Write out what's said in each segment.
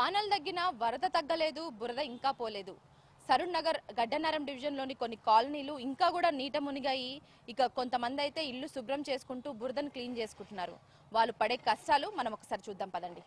వానలు తగ్గినా వరద తగ్గలేదు బురద ఇంకా పోలేదు సరూర్ నగర్ గడ్డనరం డివిజన్లోని కొన్ని కాలనీలు ఇంకా కూడా నీట మునిగాయి ఇక కొంతమంది అయితే ఇల్లు శుభ్రం చేసుకుంటూ బురదను క్లీన్ చేసుకుంటున్నారు వాళ్ళు పడే కష్టాలు మనం ఒకసారి చూద్దాం పదండి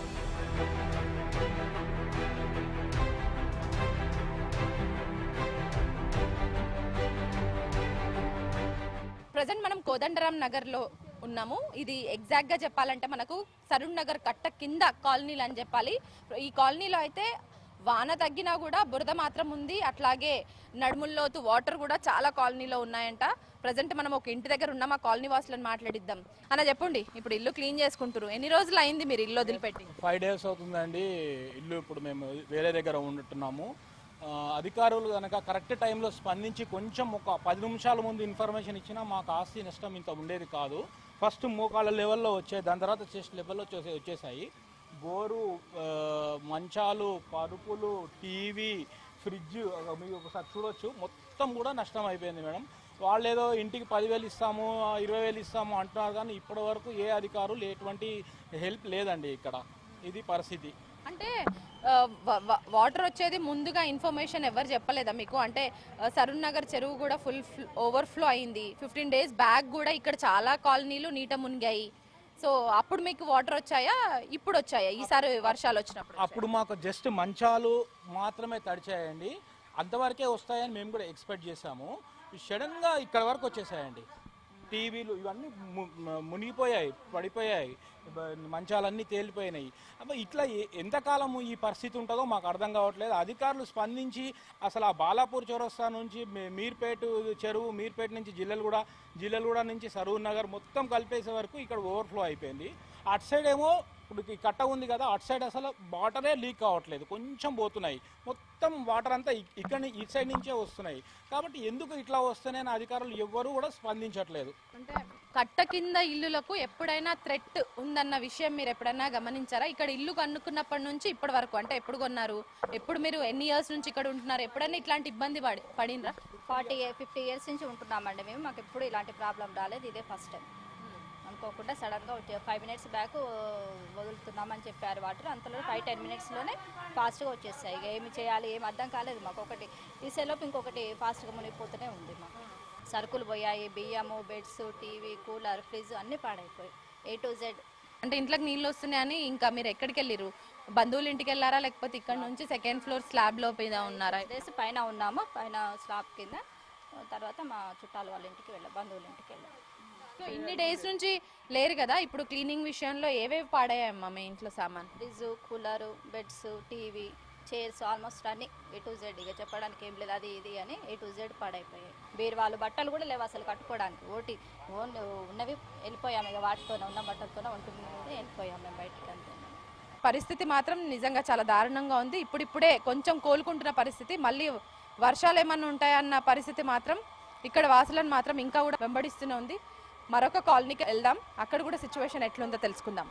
ప్రజెంట్ మనం కోదండరాం నగర్ లో ఉన్నాము ఇది ఎగ్జాక్ట్ గా చెప్పాలంటే మనకు సరూర్ నగర్ కట్ట కింద కాలనీలు అని చెప్పాలి ఈ కాలనీలో అయితే వాన తగ్గినా కూడా బురద మాత్రం ఉంది అట్లాగే నడుముల్లోతు వాటర్ కూడా చాలా కాలనీలో ఉన్నాయంట ప్రజెంట్ మనం ఒక ఇంటి దగ్గర ఉన్నాం ఆ కాలనీ వాసులను మాట్లాడిద్దాం అన్న చెప్పండి ఇప్పుడు ఇల్లు క్లీన్ చేసుకుంటారు ఎన్ని రోజులు అయింది మీరు ఇల్లు వదిలిపెట్టి ఫైవ్ డేస్ అవుతుందండి ఇల్లు ఇప్పుడు మేము వేరే దగ్గర ఉంటున్నాము ఆ, అధికారులు కనుక కరెక్ట్ టైంలో స్పందించి కొంచెం ఒక పది నిమిషాల ముందు ఇన్ఫర్మేషన్ ఇచ్చినా మాకు ఆస్తి నష్టం ఇంత ఉండేది కాదు ఫస్ట్ మోకాళ్ళ లెవెల్లో వచ్చాయి దాని తర్వాత చెస్ట్ లెవెల్లో వచ్చేసి వచ్చేసాయి బోరు ఆ, మంచాలు పరుపులు టీవీ ఫ్రిడ్జ్ మీరు ఒకసారి చూడొచ్చు మొత్తం కూడా నష్టం అయిపోయింది మేడం వాళ్ళు ఏదో ఇంటికి పదివేలు ఇస్తాము ఇరవై వేలు ఇస్తాము అంటున్నారు కానీ ఇప్పటి వరకు ఏ అధికారులు ఎటువంటి హెల్ప్ లేదండి ఇక్కడ ఇది పరిస్థితి అంటే ఆ, వ- వ- వాటర్ వచ్చేది ముందుగా ఇన్ఫర్మేషన్ ఎవరు చెప్పలేదా మీకు అంటే ఆ, సరూర్ నగర్ చెరువు కూడా ఫుల్ ఓవర్ఫ్లో అయింది ఫిఫ్టీన్ డేస్ బ్యాక్ కూడా ఇక్కడ చాలా కాలనీలు నీట మునిగాయి సో అప్పుడు మీకు వాటర్ వచ్చాయా ఇప్పుడు వచ్చాయా ఈసారి వర్షాలు వచ్చినప్పుడు అప్పుడు మాకు జస్ట్ మంచాలు మాత్రమే తడిచాయండి అంతవరకే వస్తాయని మేము కూడా ఎక్స్పెక్ట్ చేసాము సడన్గా ఇక్కడ వరకు వచ్చేసాయండి టీవీలు ఇవన్నీ ము- ము- మునిగిపోయాయి పడిపోయాయి బ- మంచాలన్నీ తేలిపోయినాయి అబ్బా ఇట్లా ఎ- ఎంతకాలము ఈ పరిస్థితి ఉంటుందో మాకు అర్థం కావట్లేదు అధికారులు స్పందించి అసలు ఆ బాలాపూర్ చౌరస్తా నుంచి మీ- మీర్పేట చెరువు మీర్పేట నుంచి జిల్లెలగూడ జిల్లెలగూడ నుంచి సరూర్ నగర్ మొత్తం కలిపేసే వరకు ఇక్కడ ఓవర్ఫ్లో అయిపోయింది అటు సైడ్ ఏమో ఇప్పుడు ఈ కట్ట ఉంది కదా అటు సైడ్ అసలు వాటరే లీక్ కావట్లేదు కొంచెం పోతున్నాయి మొత్తం వాటర్ అంతా ఇ- ఇక్కడ ని- ఇటు సైడ్ నుంచే వస్తున్నాయి కాబట్టి ఎందుకు ఇట్లా వస్తున్నాయని అధికారులు ఎవ్వరూ కూడా స్పందించట్లేదు అంటే కట్ట కింద ఇల్లులకు ఎప్పుడైనా థ్రెట్ ఉందన్న విషయం మీరు ఎప్పుడైనా గమనించారా ఇక్కడ ఇల్లు కన్నుకున్నప్పటి నుంచి ఇప్పటి వరకు అంటే ఎప్పుడు కొన్నారు ఎప్పుడు మీరు ఎన్ని ఇయర్స్ నుంచి ఇక్కడ ఉంటున్నారు ఎప్పుడైనా ఇట్లాంటి ఇబ్బంది పడి పడినరా ఫార్టీ ఫిఫ్టీ ఇయర్స్ నుంచి ఉంటున్నామండి మేము మాకు ఎప్పుడు ఇలాంటి ప్రాబ్లం రాలేదు ఇదే ఫస్ట్ టైం అనుకోకుండా సడన్గా వచ్చే ఫైవ్ మినిట్స్ బ్యాక్ వదులుతున్నామని చెప్పారు వాటర్ అంతలో ఫైవ్ టెన్ మినిట్స్లోనే ఫాస్ట్గా వచ్చేస్తాయి ఇక ఏమి చేయాలి ఏమి అర్థం కాలేదు మాకు ఒకటి తీసేలోపు ఇంకొకటి ఫాస్ట్గా మునిగిపోతూనే ఉంది మాకు సరుకులు పోయాయి బియ్యము బెడ్స్ టీవీ కూలర్ ఫ్రిడ్జ్ అన్నీ పాడైపోయాయి ఏ టు జెడ్ అంటే ఇంట్లోకి నీళ్ళు వస్తున్నాయని ఇంకా మీరు ఎక్కడికి వెళ్ళిరు బంధువుల ఇంటికి వెళ్ళారా లేకపోతే ఇక్కడ నుంచి సెకండ్ ఫ్లోర్ స్లాబ్ లో మీద ఉన్నారా డేస్ పైన ఉన్నాము పైన స్లాబ్ కింద తర్వాత మా చుట్టాలు వాళ్ళ ఇంటికి వెళ్ళాం బంధువుల ఇంటికి వెళ్ళాం సో ఇన్ని డేస్ నుంచి లేరు కదా ఇప్పుడు క్లీనింగ్ విషయంలో ఏవేవి పాడాయమ్మా మీ ఇంట్లో సామాన్ fridge cooler beds TV chairs almost అన్ని ఏ టు జెడ్ ఇక చెప్పడానికి ఏం లేదు అది ఇది అని ఏ టు జెడ్ పాడైపోయాయి బీరువాళ్ళు బట్టలు కూడా లేవు అసలు కట్టుకోవడానికి ఓటి ఓన్ ఉన్నవి వెళ్ళిపోయాము ఇక వాటితోనే ఉన్న బట్టలతోనే ఉంటుంది వెళ్ళిపోయాము మేము బయటికి అంతే పరిస్థితి మాత్రం నిజంగా చాలా దారుణంగా ఉంది ఇప్పుడిప్పుడే కొంచెం కోలుకుంటున్న పరిస్థితి మళ్ళీ వర్షాలు ఏమన్నా ఉంటాయన్న పరిస్థితి మాత్రం ఇక్కడ వాసులను మాత్రం ఇంకా కూడా వెంబడిస్తూనే ఉంది మరొక కాలనీకి వెళ్దాం అక్కడ కూడా సిచ్యువేషన్ ఎట్లుందో తెలుసుకుందాం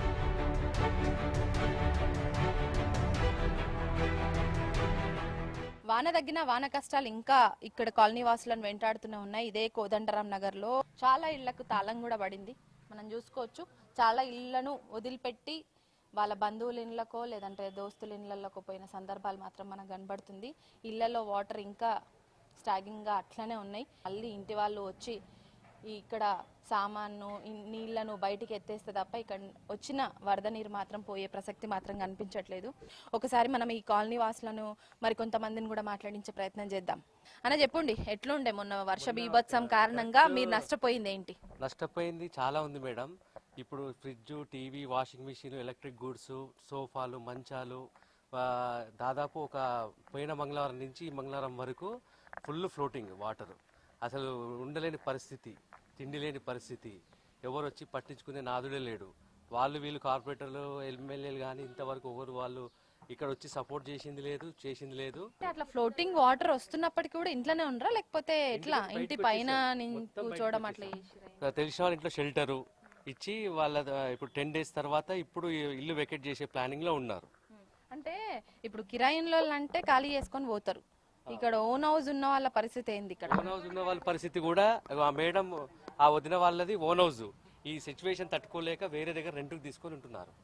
వాన తగ్గిన వాన కష్టాలు ఇంకా ఇక్కడ కాలనీ వాసులను వెంటాడుతూనే ఉన్నాయి ఇదే కోదండరాం నగర్ లో చాలా ఇళ్లకు తాళం కూడా పడింది మనం చూసుకోవచ్చు చాలా ఇళ్లను వదిలిపెట్టి వాళ్ళ బంధువుల ఇళ్ళకో లేదంటే దోస్తుల ఇళ్ళకో పోయిన సందర్భాలు మాత్రం మనకు కనబడుతుంది ఇళ్లలో వాటర్ ఇంకా స్టాగింగ్ గా అట్లనే ఉన్నాయి మళ్ళీ ఇంటి వాళ్ళు వచ్చి ఈ ఇక్కడ సామాన్ను ఈ నీళ్లను బయటికి ఎత్తేస్తే తప్ప ఇక్కడ వచ్చిన వరద నీరు మాత్రం పోయే ప్రసక్తి మాత్రం కనిపించట్లేదు ఒకసారి మనం ఈ కాలనీ వాసులను మరి కొంతమందిని కూడా మాట్లాడించే ప్రయత్నం చేద్దాం అన్న చెప్పండి ఎట్లుండే మొన్న వర్ష బీభత్సం కారణంగా మీరు నష్టపోయింది ఏంటి నష్టపోయింది చాలా ఉంది మేడం ఇప్పుడు fridge TV washing machine electric goods సోఫాలు మంచాలు ఆ, దాదాపు ఒక పోయిన మంగళవారం నుంచి ఈ మంగళవారం వరకు ఫుల్ ఫ్లోటింగ్ వాటర్ అసలు ఉండలేని పరిస్థితి తిండి లేని పరిస్థితి ఎవరు వచ్చి పట్టించుకునే నాదుడే లేడు వాళ్ళు వీళ్ళు కార్పొరేటర్లు ఎమ్మెల్యేలు కానీ ఇంతవరకు ఎవరు వాళ్ళు ఇక్కడ వచ్చి సపోర్ట్ చేసింది లేదు చేసింది లేదు అంటే అట్లా ఫ్లోటింగ్ వాటర్ వస్తున్నప్పటికీ కూడా ఇంట్లోనే ఉండరా లేకపోతే ఎట్లా ఇంటి పైన నిం- కూర్చోవడం అట్లా చేసిర్రా? తెలిసిన వాళ్ళ ఇంట్లో షెల్టరు ఇచ్చి వాళ్ళ ద- ఇప్పుడు టెన్ డేస్ తర్వాత ఇప్పుడు ఈ ఇల్లు వెకేట్ చేసే ప్లానింగ్ లో ఉన్నారు అంటే ఇప్పుడు కిరాయిన్లో అంటే ఖాళీ చేసుకొని పోతారు ఇక్కడ ఓన్ హౌస్ ఉన్న వాళ్ళ పరిస్థితి ఏంది ఇక్కడ ఓన్ హౌస్ ఉన్న వాళ్ళ పరిస్థితి కూడా ఆ మేడం ఆ వదిన వాళ్ళది ఓన్ హౌస్ ఈ సిచ్యువేషన్ తట్టుకోలేక వేరే దగ్గర రెంట్కి తీసుకొని ఉంటున్నారు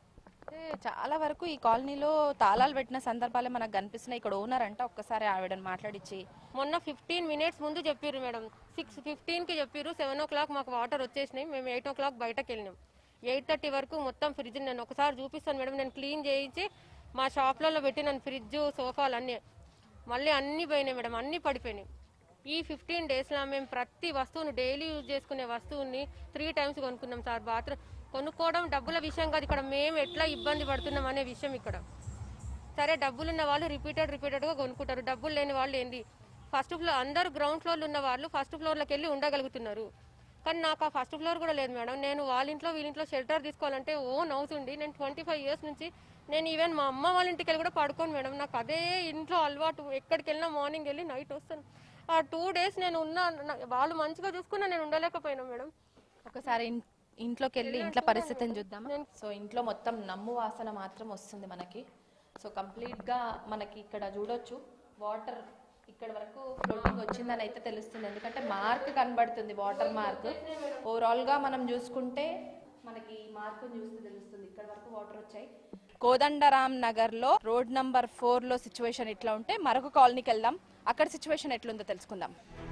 అయితే చాలా వరకు ఈ కాలనీలో తాళాలు పెట్టిన సందర్భాలే మనకు కనిపిస్తున్నాయి ఇక్కడ ఓనర్ అంట ఒక్కసారి ఆవిడని మాట్లాడిచ్చి మొన్న ఫిఫ్టీన్ మినిట్స్ ముందు చెప్పారు మేడం సిక్స్ ఫిఫ్టీన్కి చెప్పారు సెవెన్ ఓ క్లాక్ మాకు వాటర్ వచ్చేసినాయి మేము ఎయిట్ ఓ క్లాక్ బయటకు వెళ్ళినాం ఎయిట్ థర్టీ వరకు మొత్తం ఫ్రిడ్జ్ నేను ఒకసారి చూపిస్తాను మేడం నేను క్లీన్ చేయించి మా షాప్లలో పెట్టినాను ఫ్రిడ్జ్ సోఫాలు అన్నీ మళ్ళీ అన్నీ పోయినాయి మేడం అన్నీ పడిపోయినాయి ఈ ఫిఫ్టీన్ డేస్లో మేము ప్రతి వస్తువుని డైలీ యూజ్ చేసుకునే వస్తువుని త్రీ టైమ్స్ కొనుక్కున్నాం సార్ బాత్రూమ్ కొనుక్కోవడం డబ్బుల విషయం కాదు ఇక్కడ మేము ఎట్లా ఇబ్బంది పడుతున్నాం అనే విషయం ఇక్కడ సరే డబ్బులు ఉన్న వాళ్ళు రిపీటెడ్ రిపీటెడ్గా కొనుక్కుంటారు డబ్బులు లేని వాళ్ళు ఏంది ఫస్ట్ ఫ్లోర్ అందరు గ్రౌండ్ ఫ్లోర్లో ఉన్న వాళ్ళు ఫస్ట్ ఫ్లోర్లోకి వెళ్ళి ఉండగలుగుతున్నారు కానీ నాకు ఆ ఫస్ట్ ఫ్లోర్ కూడా లేదు మేడం నేను వాళ్ళ ఇంట్లో వీళ్ళింట్లో షెల్టర్ తీసుకోవాలంటే ఓన్ హౌస్ ఉండి నేను ట్వంటీ ఫైవ్ ఇయర్స్ నుంచి నేను ఈవెన్ మా అమ్మ వాళ్ళ ఇంటికి వెళ్ళి కూడా పడుకోను మేడం నాకు అదే ఇంట్లో అలవాటు ఎక్కడికి వెళ్ళినా మార్నింగ్ వెళ్ళి నైట్ వస్తాను ఆ టూ డేస్ నేను ఉన్నా నా- వాళ్ళు మంచిగా చూసుకున్నా నేను ఉండలేకపోయినా మేడం ఒకసారి ఇన్- ఇంట్లోకి వెళ్ళి ఇంట్లో పరిస్థితిని చూద్దామా సో ఇంట్లో మొత్తం నమ్ము వాసన మాత్రం వస్తుంది మనకి సో కంప్లీట్ గా మనకి ఇక్కడ చూడొచ్చు వాటర్ ఇక్కడ వరకు ఫ్లోటింగ్ వచ్చిందని అయితే తెలుస్తుంది ఎందుకంటే మార్క్ కనబడుతుంది వాటర్ మార్క్ ఓవరాల్ గా మనం చూసుకుంటే మనకి ఈ మార్క్ చూస్తే తెలుస్తుంది ఇక్కడ వరకు వాటర్ వచ్చాయి కోదండరామ్ నగర్ లో రోడ్ నంబర్ ఫోర్ లో సిచ్యువేషన్ ఇట్లా ఉంటే మరొక కాలనీకి వెళ్దాం అక్కడ సిచ్యువేషన్ ఎట్లుందో తెలుసుకుందాం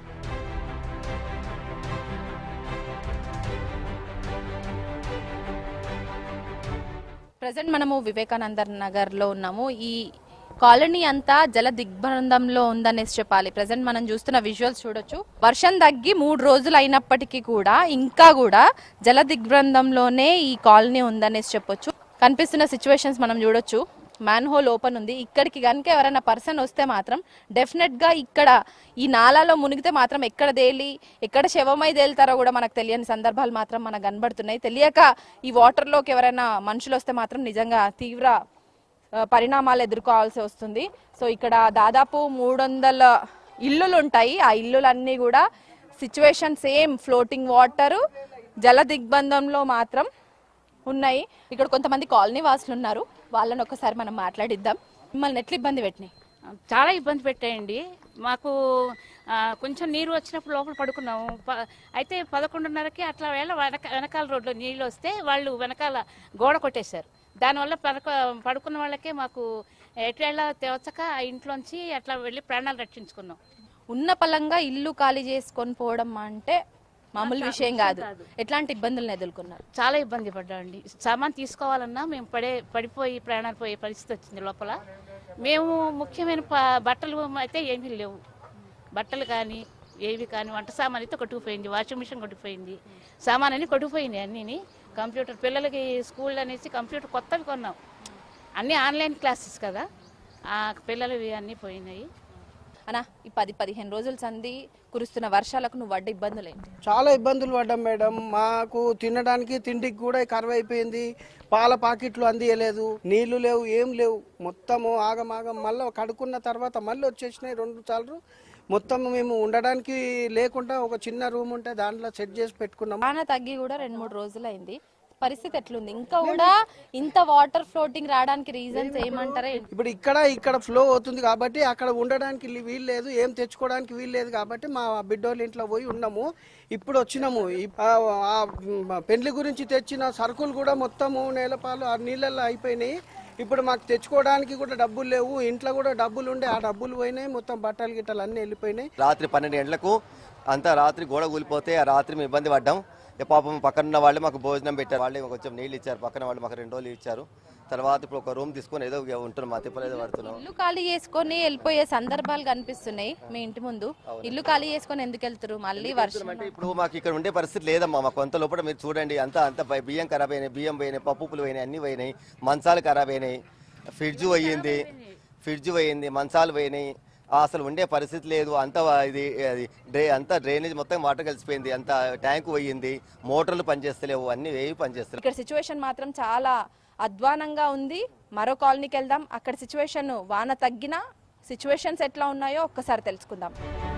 ప్రజెంట్ మనము వివేకానంద నగర్ లో ఉన్నాము ఈ కాలనీ అంతా జల దిగ్బంధంలో ఉందనేసి చెప్పాలి ప్రజెంట్ మనం చూస్తున్న విజువల్స్ చూడొచ్చు వర్షం తగ్గి మూడు రోజులు అయినప్పటికీ కూడా ఇంకా కూడా జల దిగ్బంధంలోనే ఈ కాలనీ ఉందనేసి చెప్పొచ్చు కనిపిస్తున్న సిచ్యువేషన్స్ మనం చూడొచ్చు మ్యాన్ హోల్ ఓపెన్ ఉంది ఇక్కడికి కనుక ఎవరైనా పర్సన్ వస్తే మాత్రం డెఫినెట్ గా ఇక్కడ ఈ నాలాలో మునిగితే మాత్రం ఎక్కడ తేలి ఎక్కడ శవమై తేలుతారో కూడా మనకు తెలియని సందర్భాలు మాత్రం మనకు కనబడుతున్నాయి తెలియక ఈ వాటర్ లోకి ఎవరైనా మనుషులు వస్తే మాత్రం నిజంగా తీవ్ర ఆ, పరిణామాలు ఎదుర్కోవాల్సి వస్తుంది సో ఇక్కడ దాదాపు మూడు వందల ఇల్లులు ఉంటాయి ఆ ఇల్లులన్నీ కూడా సిచ్యువేషన్ సేమ్ ఫ్లోటింగ్ వాటర్ జల దిగ్బంధంలో మాత్రం ఉన్నాయి ఇక్కడ కొంతమంది కాలనీ వాసులు ఉన్నారు వాళ్ళని ఒకసారి మనం మాట్లాడిద్దాం మిమ్మల్ని ఎట్లా ఇబ్బంది పెట్టినాయి చాలా ఇబ్బంది పెట్టాయండి మాకు ఆ, కొంచెం నీరు వచ్చినప్పుడు లోపల పడుకున్నాము ప- అయితే పదకొండున్నరకి అట్లా వేళ వెనక వెనకాల రోడ్లో నీళ్ళు వస్తే వాళ్ళు వెనకాల గోడ కొట్టేశారు దానివల్ల పడక పడుకున్న వాళ్ళకే మాకు ఎట్లా తెవచ్చక ఆ ఇంట్లోంచి అట్లా వెళ్ళి ప్రాణాలు రక్షించుకున్నాం ఉన్న పలంగా ఇల్లు ఖాళీ చేసుకొని పోవడం అంటే మామూలు విషయం కాదు ఎట్లాంటి ఇబ్బందులను ఎదుర్కొన్నారు చాలా ఇబ్బంది పడ్డామండి సామాన్ తీసుకోవాలన్నా మేము పడే పడిపోయి ప్రాణాలు పోయే పరిస్థితి వచ్చింది లోపల మేము ముఖ్యమైన ప- బట్టలు అయితే ఏమీ లేవు బట్టలు కానీ ఏవి కానీ వంట సామాన్ అయితే కొట్టుకుపోయింది వాషింగ్ మిషన్ కొట్టుకుపోయింది సామాన్ అన్ని కొట్టుకుపోయినాయి అన్నీ కంప్యూటర్ పిల్లలకి స్కూల్ అనేసి కంప్యూటర్ కొత్తవి కొన్నాం అన్నీ ఆన్లైన్ క్లాసెస్ కదా ఆ పిల్లలవి అన్నీ పోయినాయి అనా ఈ పది పదిహేను రోజుల సంది కురుస్తున్న వర్షాలకు నువ్వు పడ్డ ఇబ్బందులు ఏంటి చాలా ఇబ్బందులు పడ్డాం మేడం మాకు తినడానికి తిండికి కూడా కరువు అయిపోయింది పాల పాకెట్లు అందియలేదు నీళ్లు లేవు ఏం లేవు మొత్తము ఆగమాగం మళ్ళీ కడుక్కున్న తర్వాత మళ్ళీ వచ్చేసినాయి రెండు సార్లు మొత్తం మేము ఉండడానికి లేకుండా ఒక చిన్న రూమ్ ఉంటే దాంట్లో సెట్ చేసి పెట్టుకున్నాం వాన తగ్గి కూడా రెండు మూడు రోజులు అయింది పరిస్థితి ఎట్లుంది ఇంకా కూడా ఇంత వాటర్ ఫ్లోటింగ్ రావడానికి రీజన్స్ ఏమంటారా ఏంటి? ఇప్పుడు ఇక్కడ ఇక్కడ ఫ్లో అవుతుంది కాబట్టి అక్కడ ఉండడానికి లీ- వీలు లేదు ఏం తెచ్చుకోవడానికి వీలు లేదు కాబట్టి మా బిడ్డోళ్ళ ఇంట్లో పోయి ఉన్నాము ఇప్పుడు వచ్చినాము ఈ- ఆ- ఆ పెండ్లి గురించి తెచ్చిన సరుకులు కూడా మొత్తము నేలపాలు ఆ నీళ్ళల్లో అయిపోయినాయి ఇప్పుడు మాకు తెచ్చుకోవడానికి కూడా డబ్బులు లేవు ఇంట్లో కూడా డబ్బులు ఉండే ఆ డబ్బులు పోయినాయి మొత్తం బట్టలు గిట్టలు అన్నీ వెళ్ళిపోయినాయి రాత్రి పన్నెండు గంటలకు అంతా రాత్రి గోడ కూలిపోతే ఆ రాత్రి మేము ఇబ్బంది పడ్డాం ఇక పాపం పక్కన ఉన్న వాళ్ళే మాకు భోజనం పెట్టారు వాళ్ళే మాకు కొంచెం నీళ్ళు ఇచ్చారు పక్కన వాళ్ళు మాకు రెండు రోజులు ఇచ్చారు తర్వాత ఇప్పుడు ఒక రూమ్ తీసుకొని ఏదో ఇక ఉంటున్నాం మా తిప్పలు ఏదో పడుతున్నాం ఇల్లు ఖాళీ చేసుకొని వెళ్ళిపోయే సందర్భాలు కనిపిస్తున్నాయి మీ ఇంటి ముందు ఇల్లు ఖాళీ చేసుకొని ఎందుకు వెళ్తారు మళ్ళీ వర్షం అంటే ఇప్పుడు మాకు ఇక్కడ ఉండే పరిస్థితి లేదమ్మా మాకు కొంత లోపల మీరు చూడండి అంతా అంత బియ్యం ఖరాబ్ అయినాయి బియ్యం పోయినాయి పప్పులు పోయినాయి అన్ని పోయినాయి మంచాలు ఖరాబ్ అయినాయి ఫ్రిడ్జ్ పోయింది ఫ్రిడ్జ్ పోయింది మంచాలు పోయినాయి ఆ అసలు ఉండే పరిస్థితి లేదు అంత ఇది అది డ్రే అంతా డ్రైనేజ్ మొత్తం వాటర్ కలిసిపోయింది అంత ట్యాంక్ పోయింది మోటార్లు పనిచేస్తలేవు అన్ని ఏవి పనిచేస్తలేవు ఇక్కడ సిచ్యువేషన్ మాత్రం చాలా అధ్వానంగా ఉంది మరో కాలనీకి వెళ్దాం అక్కడ సిచ్యువేషన్ వాన తగ్గిన సిచ్యువేషన్స్ ఎట్లా ఉన్నాయో ఒక్కసారి తెలుసుకుందాం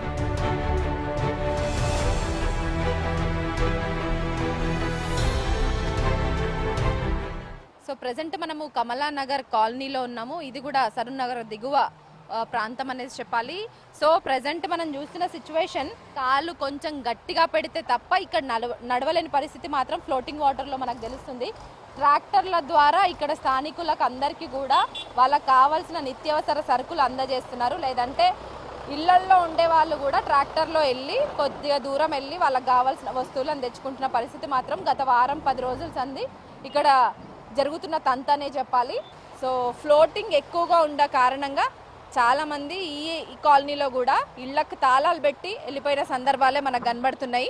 సో ప్రజెంట్ మనము కమలా నగర్ కాలనీలో ఉన్నాము ఇది కూడా సరూర్ నగర్ దిగువ ఆ, ప్రాంతం అనేది చెప్పాలి సో ప్రజెంట్ మనం చూస్తున్న సిచ్యువేషన్ కాళ్ళు కొంచెం గట్టిగా పెడితే తప్ప ఇక్కడ నడవ నడవలేని పరిస్థితి మాత్రం ఫ్లోటింగ్ వాటర్లో మనకు తెలుస్తుంది ట్రాక్టర్ల ద్వారా ఇక్కడ స్థానికులకు అందరికీ కూడా వాళ్ళకి కావాల్సిన నిత్యావసర సరుకులు అందజేస్తున్నారు లేదంటే ఇళ్లల్లో ఉండే వాళ్ళు కూడా ట్రాక్టర్లో వెళ్ళి కొద్దిగా దూరం వెళ్ళి వాళ్ళకి కావాల్సిన వస్తువులను తెచ్చుకుంటున్న పరిస్థితి మాత్రం గత వారం పది రోజుల సంది ఇక్కడ జరుగుతున్న తంతనే చెప్పాలి సో ఫ్లోటింగ్ ఎక్కువగా ఉండ కారణంగా చాలా మంది ఈ ఈ కాలనీలో కూడా ఇళ్లకు తాళాలు పెట్టి వెళ్ళిపోయిన సందర్భాలే మనకు కనబడుతున్నాయి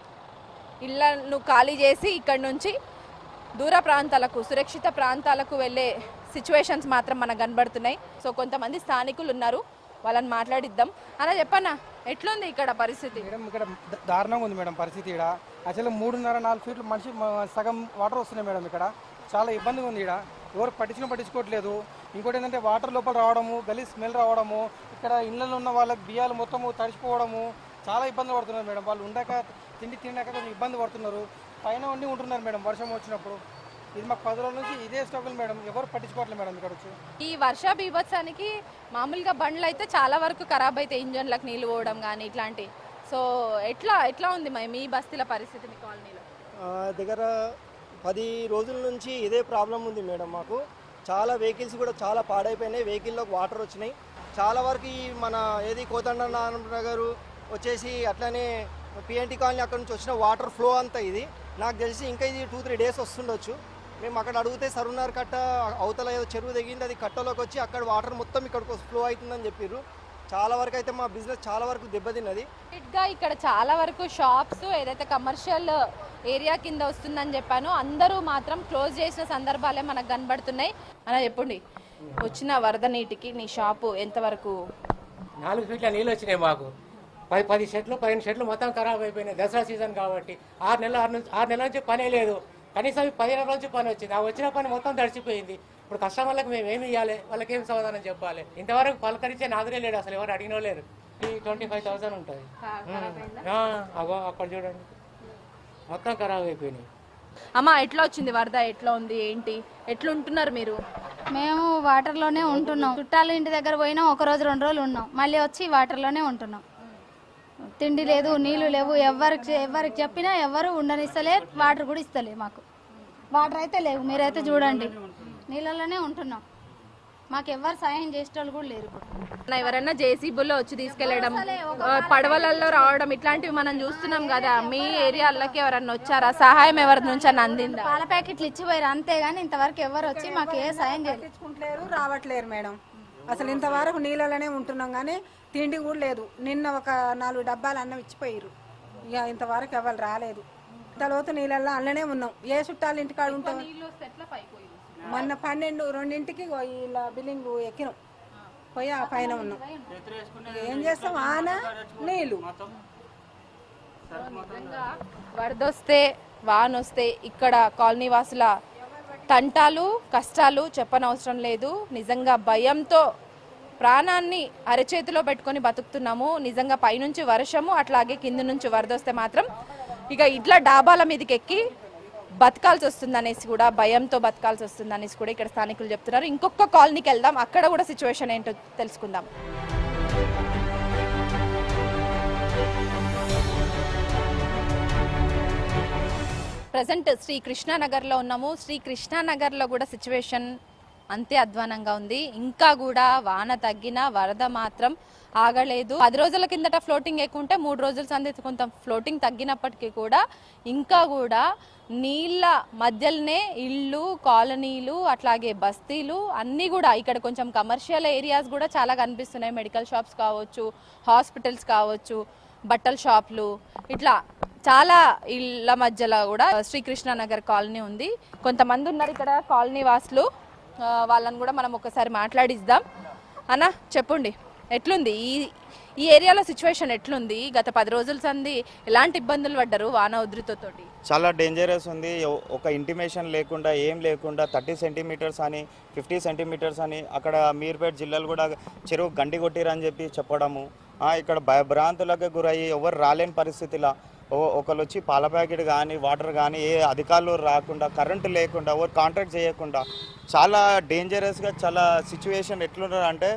ఇళ్లను ఖాళీ చేసి ఇక్కడ నుంచి దూర ప్రాంతాలకు సురక్షిత ప్రాంతాలకు వెళ్ళే సిచ్యువేషన్స్ మాత్రం మనకు కనబడుతున్నాయి సో కొంతమంది స్థానికులు ఉన్నారు వాళ్ళని మాట్లాడిద్దాం అలా చెప్పన్నా ఎట్లుంది ఇక్కడ పరిస్థితి మేడం ఇక్కడ ద- దారుణంగా ఉంది మేడం పరిస్థితి ఇక్కడ యాక్చువల్గా మూడున్నర నాలుగు ఫీట్లు మనిషి మ- సగం వాటర్ వస్తున్నాయి మేడం ఇక్కడ చాలా ఇబ్బందిగా ఉంది ఇక్కడ ఎవరు పట్టించుకుని పట్టించుకోవట్లేదు ఇంకోటి ఏంటంటే వాటర్ లోపల రావడము గలీ స్మెల్ రావడము ఇక్కడ ఇళ్ళలో ఉన్న వాళ్ళకి బియ్యాలు మొత్తము తడిచిపోవడము చాలా ఇబ్బందులు పడుతున్నారు మేడం వాళ్ళు ఉండక తిండి తినక కొంచెం ఇబ్బంది పడుతున్నారు పైన ఉండి ఉంటున్నారు మేడం వర్షం వచ్చినప్పుడు ఇది మాకు పది రోజుల నుంచి ఇదే స్ట్రగుల్ మేడం ఎవరు పట్టించుకోవట్లేదు మేడం ఇక్కడ వచ్చి ఈ వర్ష బీభత్సానికి మామూలుగా బండ్లు అయితే చాలా వరకు ఖరాబ్ అయితే ఇంజన్లకు నీళ్లు పోవడం కానీ ఇట్లాంటి సో ఎట్లా ఎట్లా ఉంది మరి మీ బస్తీల పరిస్థితి మీ కాలనీలో ఆ, దగ్గర పది రోజుల నుంచి ఇదే ప్రాబ్లం ఉంది మేడం మాకు చాలా వెహికల్స్ కూడా చాలా పాడైపోయినాయి వెహికల్లోకి వాటర్ వచ్చినాయి చాలా వరకు ఈ మన ఏది కోదండ నగర్ వచ్చేసి అట్లనే పిఎన్టీ కాలనీ అక్కడ నుంచి వచ్చిన వాటర్ ఫ్లో అంతా ఇది నాకు తెలిసి ఇంకా ఇది టూ త్రీ డేస్ వస్తుండొచ్చు మేము అక్కడ అడిగితే సరునార్ కట్ట అవతల ఏదో చెరువు తెగింది అది కట్టలోకి వచ్చి అక్కడ వాటర్ మొత్తం ఇక్కడికి ఫ్లో అవుతుందని చెప్పారు చాలా వరకు అయితే మా బిజినెస్ చాలా వరకు దెబ్బతిన్నది గా ఇక్కడ చాలా వరకు షాప్స్ ఏదైతే కమర్షియల్ ఏరియా కింద వస్తుందని చెప్పాను అందరూ మాత్రం క్లోజ్ చేసిన సందర్భాలే మనకు కనబడుతున్నాయి అలా చెప్పండి వచ్చిన వరద నీటికి నీ షాపు ఎంతవరకు నాలుగు ఫీట్ల నీళ్ళు వచ్చినాయి మాకు పది పది షెట్లు పదిహేను షెట్లు మొత్తం ఖరాబ్ అయిపోయినాయి దసరా సీజన్ కాబట్టి ఆరు నెలల ఆరు నుంచి ఆరు నెలల నుంచి పనే లేదు కనీసం ఈ పదిహేను రోజుల నుంచి పని వచ్చింది ఆ వచ్చిన పని మొత్తం తడిచిపోయింది ఇప్పుడు కస్టమర్లకు మేము ఏమి ఇవ్వాలి వాళ్ళకి ఏం సమాధానం చెప్పాలి ఇంతవరకు పలకరించే నాదురే లేడు అసలు ఎవరు అడిగినో లేరు ఈ ట్వంటీ ఫైవ్ థౌసండ్ ఉంటుంది ఆ, అగో అక్కడ చూడండి మొత్తం ఖరాబ్ అయిపోయినాయి అమ్మా ఎట్లా వచ్చింది వరద ఎట్లా ఉంది ఏంటి ఎట్లా ఉంటున్నారు మీరు మేము వాటర్లోనే ఉంటున్నాం చుట్టాలు ఇంటి దగ్గర పోయినా ఒక రోజు రెండు రోజులు ఉన్నాం మళ్ళీ వచ్చి వాటర్లోనే ఉంటున్నాం తిండి లేదు నీళ్లు లేవు ఎవరికి ఎవరికి చెప్పినా ఎవరు ఉండనిస్తలే వాటర్ కూడా ఇస్తలే మాకు వాటర్ అయితే లేవు మీరైతే చూడండి నీళ్ళలోనే ఉంటున్నాం మాకు ఎవరు సాయం చేసేటోళ్ళు కూడా లేరు ఇప్పుడు ఎవరైనా జేసీబీలో వచ్చి తీసుకెళ్లడం ఆ, పడవలలో రావడం ఇట్లాంటివి మనం చూస్తున్నాం కదా మీ ఏరియాలకి ఎవరన్నా వచ్చారా సహాయం ఎవరి నుంచి అని అందిందా పాల ప్యాకెట్లు ఇచ్చిపోయారు అంతేగాని ఇంతవరకు ఎవరు వచ్చి మాకు ఏ సాయం చేయలేదు పట్టించుకుంటలేరు రావట్లేరు మేడం అసలు ఇంతవరకు నీళ్ళలోనే ఉంటున్నాం కానీ తిండి కూడా లేదు నిన్న ఒక నాలుగు డబ్బాలు అన్నం ఇచ్చిపోయారు ఇక ఇంతవరకు ఎవరు రాలేదు ఇంతలోతు నీళ్ళల్లో అల్లనే ఉన్నాం ఏ చుట్టాలు ఇంటికాడ ఉంటాం మొన్న పన్నెండు రెండింటికి ఇగో ఇలా బిల్డింగ్ ఎక్కినాం పోయి ఆ పైన ఉన్నాం ఇక ఏం చేస్తాం ఆన నీళ్ళు వరదొస్తే వానొస్తే ఇక్కడ కాలనీ వాసుల తంటాలు కష్టాలు చెప్పనవసరం లేదు నిజంగా భయంతో ప్రాణాన్ని అరచేతిలో పెట్టుకొని బతుకుతున్నాము నిజంగా పైనుంచి వర్షము అట్లాగే కింద నుంచి వరదొస్తే మాత్రం ఇక ఇట్లా డాబాల మీదకి ఎక్కి బతకాల్సి వస్తుంది అనేసి కూడా భయంతో బతకాల్సి వస్తుంది అనేసి కూడా ఇక్కడ స్థానికులు చెప్తున్నారు ఇంకొక కాలనీకి వెళ్దాం అక్కడ కూడా సిచ్యువేషన్ ఏంటో తెలుసుకుందాం ప్రజెంట్ శ్రీ కృష్ణానగర్లో ఉన్నాము శ్రీ కృష్ణానగర్లో కూడా సిచ్యువేషన్ అంతే అధ్వానంగా ఉంది ఇంకా కూడా వాన తగ్గిన వరద మాత్రం ఆగలేదు పది రోజుల కిందట ఫ్లోటింగ్ ఎక్కువ ఉంటే మూడు రోజుల సంది కొంత ఫ్లోటింగ్ తగ్గినప్పటికీ కూడా ఇంకా కూడా నీళ్ళ మధ్యలోనే ఇళ్ళు కాలనీలు అట్లాగే బస్తీలు అన్నీ కూడా ఇక్కడ కొంచెం కమర్షియల్ ఏరియాస్ కూడా చాలా కనిపిస్తున్నాయి మెడికల్ షాప్స్ కావచ్చు హాస్పిటల్స్ కావచ్చు బట్టల షాపులు ఇట్లా చాలా ఇళ్ళ మధ్యలో కూడా శ్రీకృష్ణ నగర్ కాలనీ ఉంది కొంతమంది ఉన్నారు ఇక్కడ కాలనీ వాసులు ఆ, వాళ్ళని కూడా మనం ఒకసారి మాట్లాడిద్దాం అన్న చెప్పండి ఎట్లుంది ఈ ఈ ఏరియాలో సిచ్యువేషన్ ఎట్లుంది గత పది రోజుల సంది ఎలాంటి ఇబ్బందులు పడ్డారు వాన ఉధృతతోటి చాలా డేంజరస్ ఉంది ఒ- ఒక ఇంటిమేషన్ లేకుండా ఏం లేకుండా థర్టీ సెంటీమీటర్స్ అని ఫిఫ్టీ సెంటీమీటర్స్ అని అక్కడ మీర్పేట జిల్లాలు కూడా చెరువు గండి కొట్టిరని చెప్పి చెప్పడము ఆ, ఇక్కడ భయభ్రాంతులకు గురయ్యి ఎవరు రాలేని పరిస్థితిలా ఓ- ఒకళ్ళు వచ్చి పాల ప్యాకెట్ కానీ వాటర్ కానీ ఏ అధికారులు రాకుండా కరెంటు లేకుండా ఎవరు కాంటాక్ట్ చేయకుండా చాలా డేంజరస్గా చాలా సిచ్యువేషన్ ఎట్లున్నారు అంటే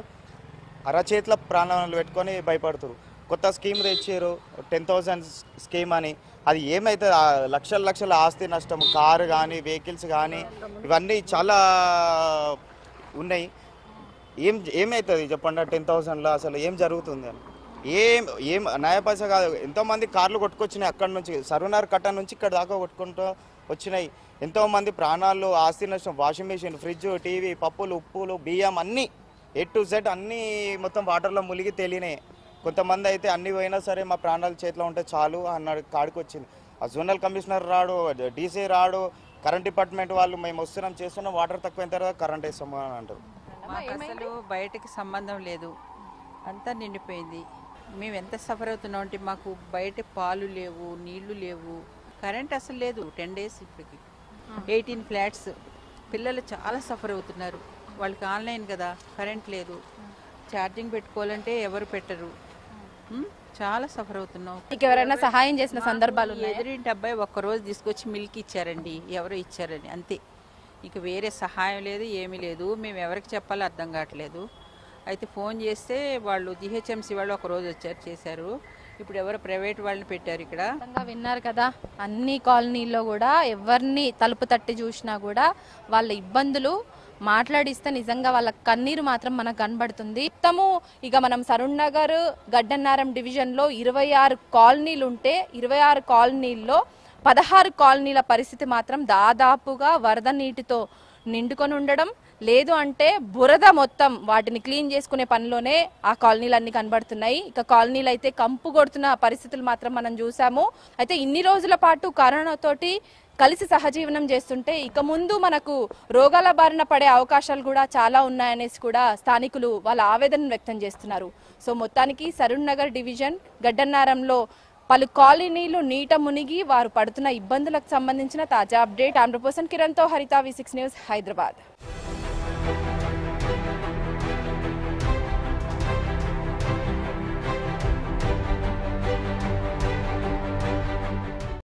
అరచేతుల ప్రాణాలు పెట్టుకొని భయపడుతురు కొత్త స్కీమ్ తెచ్చారు టెన్ థౌసండ్ స్కీమ్ అని అది ఏమైతే ఆ లక్షల లక్షల ఆస్తి నష్టం కారు కానీ వెహికల్స్ కానీ ఇవన్నీ చాలా ఉన్నాయి ఏం ఏమవుతుంది చెప్పండి టెన్ థౌసండ్లో అసలు ఏం జరుగుతుంది అని ఏం ఏం న్యాయపైస కాదు ఎంతోమంది కార్లు కొట్టుకొచ్చినాయి అక్కడ నుంచి సర్వనార్ కట్ట నుంచి ఇక్కడ దాకా కొట్టుకుంటూ వచ్చినాయి ఎంతోమంది ప్రాణాలు ఆస్తి నష్టం వాషింగ్ మెషిన్ ఫ్రిడ్జ్ టీవీ పప్పులు ఉప్పులు బియ్యం అన్నీ ఏ టు జెడ్ అన్నీ మొత్తం వాటర్లో మునిగి తేలినాయి కొంతమంది అయితే అన్ని పోయినా సరే మా ప్రాణాలు చేతిలో ఉంటే చాలు అన్నాడు కాడికి వచ్చింది ఆ జోనల్ కమిషనర్ రాడు డీసీ రాడు కరెంట్ డిపార్ట్మెంట్ వాళ్ళు మేము వస్తున్నాం చేస్తున్నాం వాటర్ తక్కువైన తర్వాత కరెంట్ వేస్తాము అని అంటారు మాకు అసలు బయటకి సంబంధం లేదు అంతా నిండిపోయింది మేము ఎంత సఫర్ అవుతున్నాం అంటే మాకు బయట పాలు లేవు నీళ్లు లేవు కరెంట్ అసలు లేదు టెన్ డేస్ ఇప్పటికి ఎయిటీన్ ఫ్లాట్స్ పిల్లలు చాలా సఫర్ అవుతున్నారు వాళ్ళకి ఆన్లైన్ కదా కరెంట్ లేదు ఛార్జింగ్ పెట్టుకోవాలంటే ఎవరు పెట్టరు ఉమ్, చాలా సఫర్ అవుతున్నాం మీకు ఎవరైనా సహాయం చేసిన సందర్భాలు ఉన్నాయా? ఎదురింటి అబ్బాయి ఒక్కరోజు తీసుకొచ్చి మిల్క్ ఇచ్చారండి ఎవరో ఇచ్చారని అంతే ఇక వేరే సహాయం లేదు ఏమీ లేదు మేము ఎవరికి చెప్పాలో అర్థం కావట్లేదు అయితే ఫోన్ చేస్తే వాళ్ళు జిహెచ్ఎంసీ వాళ్ళు ఒక రోజు వచ్చారు చేశారు ఇప్పుడు ఎవరో ప్రైవేట్ వాళ్ళని పెట్టారు ఇక్కడ ఖచ్చితంగా విన్నారు కదా అన్ని కాలనీల్లో కూడా ఎవరిని తలుపు తట్టి చూసినా కూడా వాళ్ళ ఇబ్బందులు మాట్లాడిస్తే నిజంగా వాళ్ళ కన్నీరు మాత్రం మనకు కనబడుతుంది మొత్తము ఇక మనం సరుణ్ నగర్ గడ్డన్నారం డివిజన్ లో ఇరవై ఆరు కాలనీలు ఉంటే ఇరవై ఆరు కాలనీల్లో పదహారు కాలనీల పరిస్థితి మాత్రం దాదాపుగా వరద నీటితో నిండుకొని ఉండడం లేదు అంటే బురద మొత్తం వాటిని క్లీన్ చేసుకునే పనిలోనే ఆ కాలనీలు అన్ని కనబడుతున్నాయి ఇక కాలనీలు అయితే కంపు కొడుతున్న పరిస్థితులు మాత్రం మనం చూసాము అయితే ఇన్ని రోజుల పాటు కరోనా తోటి కలిసి సహజీవనం చేస్తుంటే ఇక ముందు మనకు రోగాల బారిన పడే అవకాశాలు కూడా చాలా ఉన్నాయనేసి కూడా స్థానికులు వాళ్ళ ఆవేదన వ్యక్తం చేస్తున్నారు సో మొత్తానికి సరుణ్ నగర్ డివిజన్ గడ్డన్నారంలో పలు కాలనీలు నీట మునిగి వారు పడుతున్న ఇబ్బందులకు సంబంధించిన తాజా అప్డేట్ ఆంధ్రప్రదేశ్ కిరణ్తో హరిత వి సిక్స్ న్యూస్ హైదరాబాద్